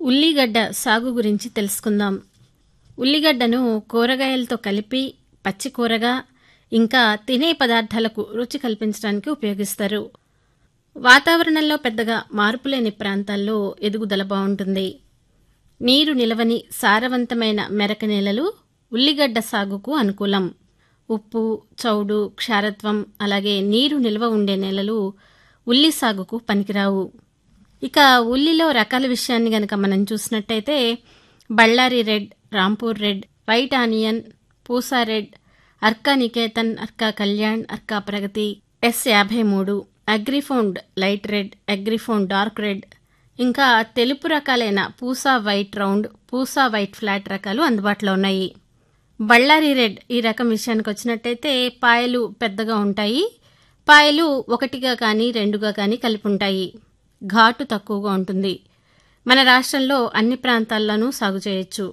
ఉల్లిగడ్డ సాగు గురించి తెలుసుకుందాం ఉల్లిగడ్డను కూరగాయలతో కలిపి పచ్చి కూరగా ఇంకా తినే పదార్థాలకు రుచి కల్పించడానికి ఉపయోగిస్తారు వాతావరణంలో పెద్దగా మార్పు లేని ప్రాంతాల్లో ఎదుగుదల బాగుంటుంది నీరు నిలవని సారవంతమైన మెరక నేలలు ఉల్లిగడ్డ సాగుకు అనుకూలం ఉప్పు చౌడు క్షారత్వం అలాగే నీరు నిల్వ ఉండే నేలలు ఉల్లి సాగుకు పనికిరావు ఇక ఉల్లిలో రకాల విషయాన్ని గనక మనం చూసినట్టయితే Bellary red Rampur red white onion Pusa red Arka Niketan Arka Kalyan Arka Pragati S యాభై మూడు Agrifound light red Agrifound dark red ఇంకా తెలుపు రకాలైన Pusa white round Pusa white flat రకాలు అందుబాటులో ఉన్నాయి బళ్ళారి రెడ్ ఈ రకం విషయానికి వచ్చినట్టయితే పాయలు పెద్దగా ఉంటాయి పాయలు ఒకటిగా కానీ రెండుగా కానీ కలిపి ఉంటాయి ఘాటు తక్కువగా ఉంటుంది మన రాష్ట్రంలో అన్ని ప్రాంతాల్లోనూ సాగు చేయొచ్చు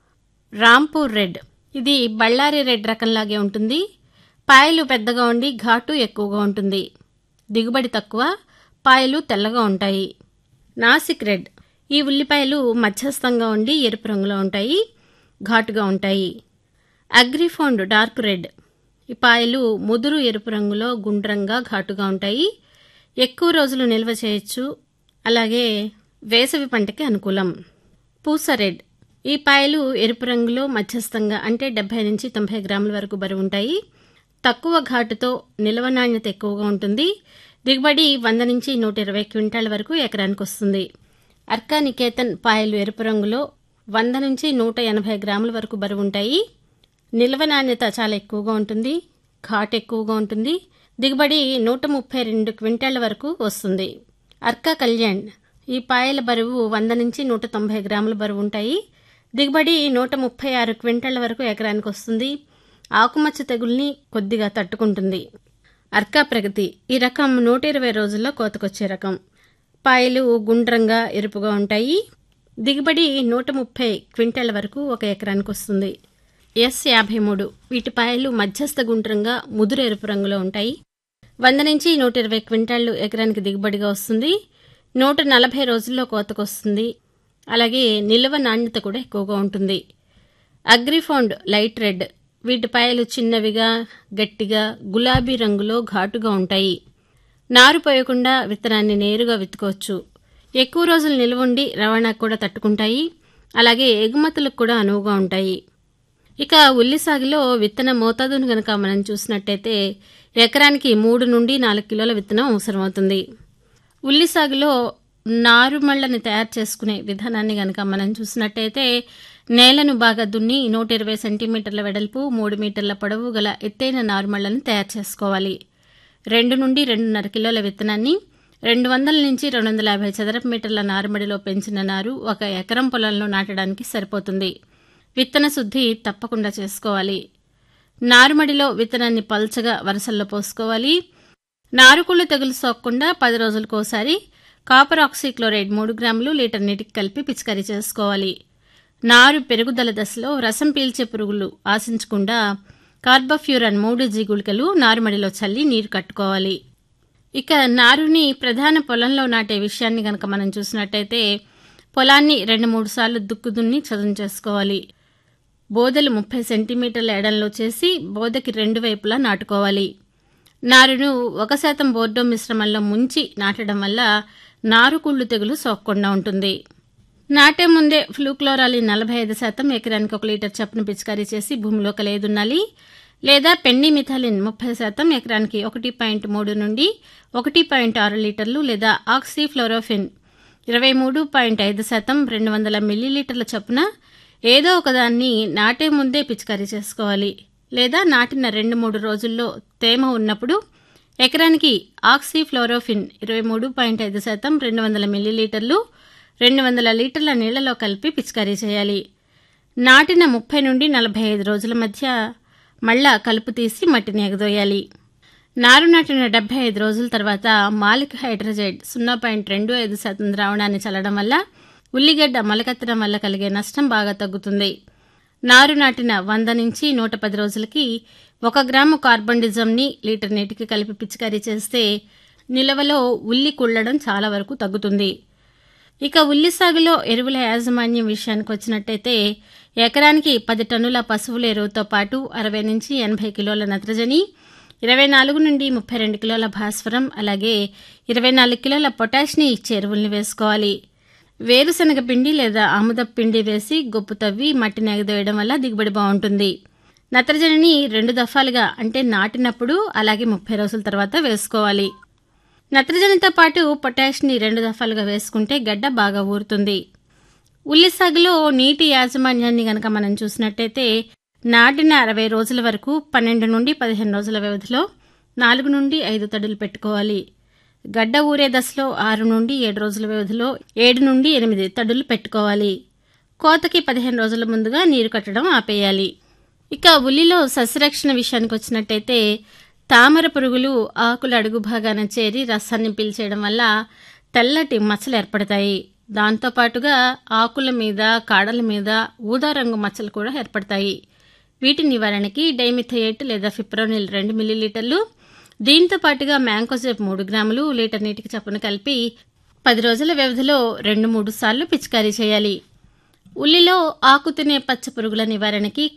రాంపూర్ రెడ్ ఇది బళ్ళారి రెడ్ రకంలాగే ఉంటుంది పాయలు పెద్దగా ఉండి ఘాటు ఎక్కువగా ఉంటుంది దిగుబడి తక్కువ పాయలు తెల్లగా ఉంటాయి నాసిక్ రెడ్ ఈ ఉల్లిపాయలు మధ్యస్థంగా ఉండి ఎరుపు రంగులో ఉంటాయి ఘాటుగా ఉంటాయి అగ్రిఫోండ్ డార్క్ రెడ్ ఈ పాయలు ముదురు ఎరుపు రంగులో గుండ్రంగా ఘాటుగా ఉంటాయి ఎక్కువ రోజులు నిల్వ చేయొచ్చు అలాగే వేసవి పంటకి అనుకూలం పూస రెడ్ ఈ పాయలు ఎరుపు రంగులో మధ్యస్థంగా అంటే డెబ్బై నుంచి తొంభై గ్రాముల వరకు బరువు ఉంటాయి తక్కువ ఘాటుతో నిల్వ నాణ్యత ఎక్కువగా ఉంటుంది దిగుబడి వంద నుంచి నూట ఇరవై క్వింటాల వరకు ఎకరానికి వస్తుంది అర్కా నికేతన్ పాయలు ఎరుపు రంగులో వంద నుంచి నూట ఎనభై గ్రాముల వరకు బరువు ఉంటాయి నిల్వ నాణ్యత చాలా ఎక్కువగా ఉంటుంది ఘాట్ ఎక్కువగా ఉంటుంది దిగుబడి నూట ముప్పై రెండు క్వింటాళ్ల వరకు వస్తుంది అర్కా కళ్యాణ్ ఈ పాయల బరువు వంద నుంచి నూట తొంభై గ్రాముల బరువు ఉంటాయి దిగుబడి నూట ముప్పై ఆరు క్వింటాళ్ల వరకు ఎకరానికి వస్తుంది ఆకుమచ్చ తెగుల్ని కొద్దిగా తట్టుకుంటుంది అర్కా ప్రగతి ఈ రకం నూట ఇరవై రోజుల్లో కోతకొచ్చే రకం పాయలు గుండ్రంగా ఎరుపుగా ఉంటాయి దిగుబడి నూట ముప్పై క్వింటాళ్ల వరకు ఒక ఎకరానికి వస్తుంది ఎస్ యాభై మూడు వీటి పాయలు మధ్యస్థ గుండ్రంగా ముదురు ఎరుపు రంగులో ఉంటాయి వంద నుంచి నూట ఇరవై క్వింటాళ్లు ఎకరానికి దిగుబడిగా వస్తుంది నూట నలభై రోజుల్లో కోతకొస్తుంది అలాగే నిల్వ నాణ్యత కూడా ఎక్కువగా ఉంటుంది అగ్రిఫోండ్ లైట్ రెడ్ వీటి పాయలు చిన్నవిగా గట్టిగా గులాబీ రంగులో ఘాటుగా ఉంటాయి నారు పోయకుండా విత్తనాన్ని నేరుగా విత్తుకోవచ్చు ఎక్కువ రోజులు నిల్వుండి రవాణాకు కూడా తట్టుకుంటాయి అలాగే ఎగుమతులకు కూడా అనువుగా ఉంటాయి ఇక ఉల్లి సాగులో విత్తన మోతాదును గనక మనం చూసినట్టయితే ఎకరానికి మూడు నుండి నాలుగు కిలోల విత్తనం అవసరమవుతుంది ఉల్లి సాగులో నారుమళ్లని తయారు చేసుకునే విధానాన్ని గనక మనం చూసినట్టయితే నేలను బాగా దున్ని నూట ఇరవై సెంటీమీటర్ల వెడల్పు మూడు మీటర్ల పొడవు గల ఎత్తైన నారుమళ్లను తయారు చేసుకోవాలి రెండు నుండి రెండున్నర కిలోల విత్తనాన్ని రెండు వందల నుంచి రెండు వందల యాభై చదరపు మీటర్ల నారుమడిలో పెంచిన నారు ఒక ఎకరం పొలంలో నాటడానికి సరిపోతుంది విత్తన శుద్ధి తప్పకుండా చేసుకోవాలి నారుమడిలో విత్తనాన్ని పల్చగా వరుసల్లో పోసుకోవాలి నారుకుళ్ళు తెగులు సోకకుండా పది రోజులకోసారి కాపర్ ఆక్సీక్లోరైడ్ మూడు గ్రాములు లీటర్ నీటికి కలిపి పిచికారీ చేసుకోవాలి నారు పెరుగుదల దశలో రసం పీల్చే పురుగులు ఆశించకుండా కార్బోఫ్యూరన్ మూడు జీగుళికలు నారుమడిలో చల్లి నీరు కట్టుకోవాలి ఇక నారుని ప్రధాన పొలంలో నాటే విషయాన్ని గనక మనం చూసినట్టయితే పొలాన్ని రెండు మూడు సార్లు దుక్కు దున్ని చదును చేసుకోవాలి బోదలు ముప్పై సెంటీమీటర్ల ఎడంలో చేసి బోదకి రెండు వైపులా నాటుకోవాలి నారును ఒక శాతం బోర్డో మిశ్రమంలో ముంచి నాటడం వల్ల నారుకుళ్ళు తెగులు సోకకుండా ఉంటుంది నాటే ముందే ఫ్లూక్లోరాలి నలభై ఐదు శాతం ఎకరానికి ఒక లీటర్ చప్పున పిచికారీ చేసి భూమిలో కలేదున్నాలి లేదా పెండి మిథాలిన్ ముప్పై శాతం ఎకరానికి ఒకటి పాయింట్ మూడు నుండి ఒకటి పాయింట్ ఆరు లీటర్లు లేదా ఆక్సీ ఫ్లోరోఫిన్ ఇరవై మూడు పాయింట్ ఐదు శాతం రెండు వందల మిల్లీలీటర్ల చొప్పున ఏదో ఒకదాన్ని నాటే ముందే పిచికారీ చేసుకోవాలి లేదా నాటిన రెండు మూడు రోజుల్లో తేమ ఉన్నప్పుడు ఎకరానికి ఆక్సీ ఫ్లోరోఫిన్ ఇరవై మూడు పాయింట్ ఐదు శాతం రెండు వందల మిల్లీలీటర్లు రెండు వందల లీటర్ల నీళ్లలో కలిపి పిచికారీ చేయాలి నాటిన ముప్పై నుండి నలభై ఐదు రోజుల మధ్య మళ్ళా కలుపు తీసి మట్టిని ఎగదోయాలి నారు నాటిన డెబ్బై ఐదు రోజుల తర్వాత మాలిక్ హైడ్రజైడ్ సున్నా పాయింట్ రెండు ఐదు శాతం ద్రావణాన్ని చల్లడం వల్ల ఉల్లిగడ్డ మొలకెత్తడం వల్ల కలిగే నష్టం బాగా తగ్గుతుంది నారు నాటిన వంద నుంచి నూట పది రోజులకి ఒక గ్రాము కార్బన్ డిజంని లీటర్ నీటికి కలిపి పిచికారీ చేస్తే నిలవలో ఉల్లి కుళ్ళడం చాలా వరకు తగ్గుతుంది ఇక ఉల్లి సాగులో ఎరువుల యాజమాన్యం విషయానికి వచ్చినట్టయితే ఎకరానికి పది టన్నుల పశువుల ఎరువుతో పాటు అరవై నుంచి ఎనభై కిలోల నత్రజని ఇరవై నాలుగు నుండి ముప్పై రెండు కిలోల భాస్వరం అలాగే ఇరవై నాలుగు కిలోల పొటాష్ని ఇచ్చే ఎరువుల్ని వేసుకోవాలి వేరుశనగ పిండి లేదా ఆముదపు పిండి వేసి గొప్పు తవ్వి మట్టిని ఎగదోయడం వల్ల దిగుబడి బాగుంటుంది నత్రజనిని రెండు దఫాలుగా అంటే నాటినప్పుడు అలాగే ముప్పై రోజుల తర్వాత వేసుకోవాలి నత్రజనితో పాటు పొటాష్ని రెండు దఫాలుగా వేసుకుంటే గడ్డ బాగా ఊరుతుంది ఉల్లి సాగులో నీటి యాజమాన్యాన్ని గనక మనం చూసినట్టయితే నాటిన అరవై రోజుల వరకు పన్నెండు నుండి పదిహేను రోజుల వ్యవధిలో నాలుగు నుండి ఐదు తడులు పెట్టుకోవాలి గడ్డ ఊరే దశలో ఆరు నుండి ఏడు రోజుల వ్యవధిలో ఏడు నుండి ఎనిమిది తడులు పెట్టుకోవాలి కోతకి పదిహేను రోజుల ముందుగా నీరు కట్టడం ఆపేయాలి ఇక ఉల్లిలో సస్యరక్షణ విషయానికి వచ్చినట్టయితే తామర పురుగులు ఆకుల అడుగు భాగాన చేరి రసాన్ని పీల్చేయడం వల్ల తెల్లటి మచ్చలు ఏర్పడతాయి దాంతోపాటుగా ఆకుల మీద కాడల మీద ఊదా రంగు మచ్చలు కూడా ఏర్పడతాయి వీటి నివారణకి డైమిథయేట్ లేదా ఫిప్రోనిల్ రెండు మిల్లీలీటర్లు దీంతో పాటుగా మ్యాంకోజెబ్ మూడు గ్రాములు లీటర్ నీటికి చప్పున కలిపి పది రోజుల వ్యవధిలో రెండు మూడు సార్లు పిచికారీ చేయాలి ఉల్లిలో ఆకు తినే పచ్చ పురుగుల నివారణకి